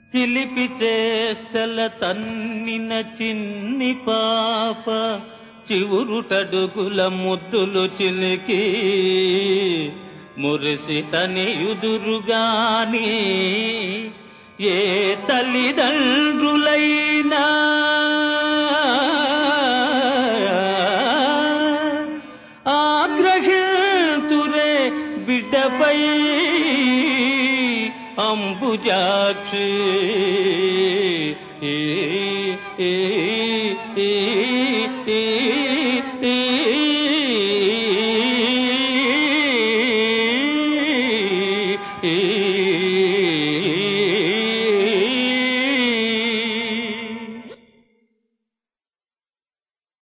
చిలిపి చేష్టల తన్నిన చిన్ని పాప చివురుటడుగుల ముద్దులు చిలికి మురిసి తనియుదురుగాని ఏ తల్లిదండ్రులైనా ఆగ్రహితురే బిడ్డపై అంబుజాక్షి ఏ ఏ